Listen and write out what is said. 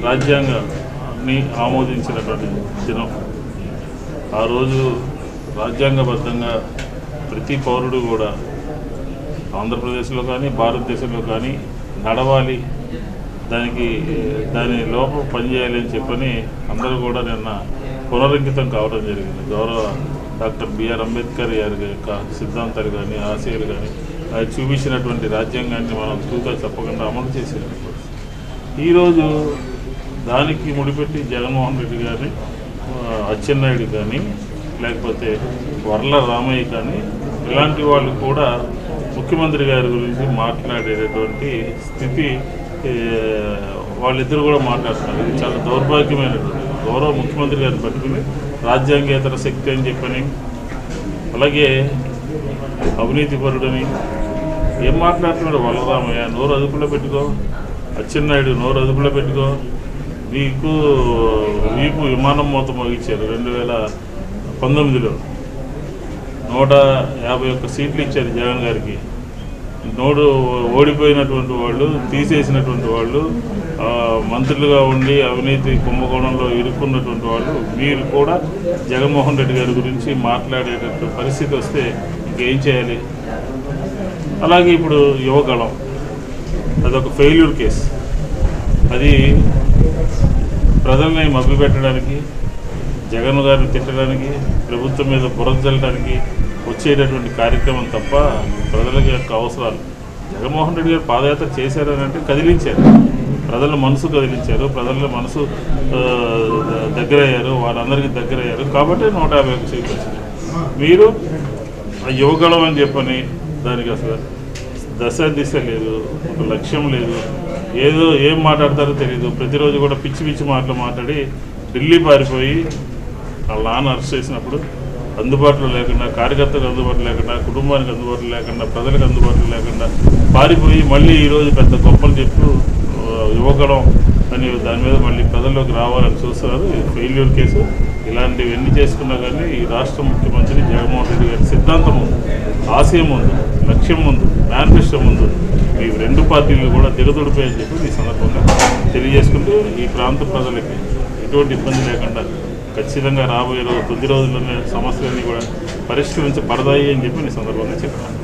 రాజ్యాంగాన్ని ఆమోదించినటువంటి దినం ఆ రోజు రాజ్యాంగబద్ధంగా ప్రతి పౌరుడు కూడా ఆంధ్రప్రదేశ్లో కానీ భారతదేశంలో కానీ నడవాలి దానికి దాని లోపం పనిచేయాలి అని చెప్పని అందరూ కూడా నిన్న పునరంకితం కావడం జరిగింది గౌరవ డాక్టర్ బిఆర్ అంబేద్కర్ గారి యొక్క సిద్ధాంతాలు కానీ ఆశయాలు కానీ అది చూపించినటువంటి రాజ్యాంగాన్ని మనం తూగా తప్పకుండా అమలు చేసేటప్పుడు ఈరోజు దానికి ముడిపెట్టి జగన్మోహన్ రెడ్డి గారిని ఆ, అచ్చెన్నాయుడు కానీ లేకపోతే వర్ల రామయ్య కానీ ఇలాంటి వాళ్ళు కూడా ముఖ్యమంత్రి గారి గురించి మాట్లాడేటటువంటి స్థితి ఏ, వాళ్ళిద్దరు కూడా మాట్లాడుతున్నారు ఇది చాలా దౌర్భాగ్యమైనటువంటి గౌరవ ముఖ్యమంత్రి గారిని పట్టుకుని రాజ్యాంగేతర శక్తి అని చెప్పని అలాగే అవినీతిపరుడని ఏం మాట్లాడుతున్నాడు వల్లరామయ్య నోరు అదుపులో పెట్టుకో అచ్చెన్నాయుడు నోరు అదుపులో పెట్టుకో నీకు నీకు విమానం మూత మోగించారు రెండు వేల పంతొమ్మిదిలో నూట యాభై ఒక్క సీట్లు ఇచ్చారు జగన్ గారికి నోడు ఓడిపోయినటువంటి వాళ్ళు తీసేసినటువంటి వాళ్ళు ఆ, మంత్రులుగా ఉండి అవినీతి కుంభకోణంలో ఇరుక్కున్నటువంటి వాళ్ళు మీరు కూడా జగన్మోహన్ రెడ్డి గారి గురించి మాట్లాడేటటువంటి పరిస్థితి వస్తే ఇంకేం చేయాలి అలాగే ఇప్పుడు యువగళం అదొక ఫెయిల్యూర్ కేసు అది ప్రజల్ని మభ్యపెట్టడానికి జగన్ గారిని తిట్టడానికి ప్రభుత్వం మీద బురద చల్లడానికి వచ్చేటటువంటి కార్యక్రమం తప్ప ప్రజల యొక్క అవసరాలు జగన్మోహన్ రెడ్డి గారు పాదయాత్ర చేశారని అంటే కదిలించారు ప్రజల మనసు కదిలించారు ప్రజల మనసు ఆ, దగ్గరయ్యారు వారందరికీ దగ్గరయ్యారు కాబట్టి నూట యాభై ఒక సీట్లు వచ్చింది మీరు ఆ యువగళం అని చెప్పని దానికి అసలు దశ దిశ లేదు ఒక లక్ష్యం లేదు ఏదో ఏం మాట్లాడతారో తెలియదు ప్రతిరోజు కూడా పిచ్చి పిచ్చి మాటలు మాట్లాడి ఢిల్లీ పారిపోయి వాళ్ళ నాన్న అరెస్ట్ చేసినప్పుడు అందుబాటులో లేకుండా కార్యకర్తలకు అందుబాటులో లేకుండా కుటుంబానికి అందుబాటులో లేకుండా ప్రజలకు అందుబాటులో లేకుండా పారిపోయి మళ్ళీ ఈరోజు పెద్ద గొప్పలు చెప్తూ ఆ, యువగడం అని దాని మీద మళ్ళీ ప్రజల్లోకి రావాలని చూస్తున్నారు ఇది ఫెయిల్యూర్ కేసు ఇలాంటివి ఎన్ని చేసుకున్నా కానీ ఈ రాష్ట్ర ముఖ్యమంత్రి జగన్మోహన్ రెడ్డి గారి సిద్ధాంతం ఉంది ఆశయం ఉంది లక్ష్యం ఉంది మేనిఫెస్టో ఉంది ఈ రెండు పార్టీలు కూడా దిగదుడిపోయని చెప్పి ఈ సందర్భంగా తెలియజేసుకుంటూ ఈ ప్రాంత ప్రజలకి ఎటువంటి ఇబ్బంది లేకుండా ఖచ్చితంగా రాబోయే రోజు కొద్ది రోజుల్లోనే సమస్యలన్నీ కూడా పరిష్కరించబడతాయి అని చెప్పి ఈ సందర్భంగా చెప్తాను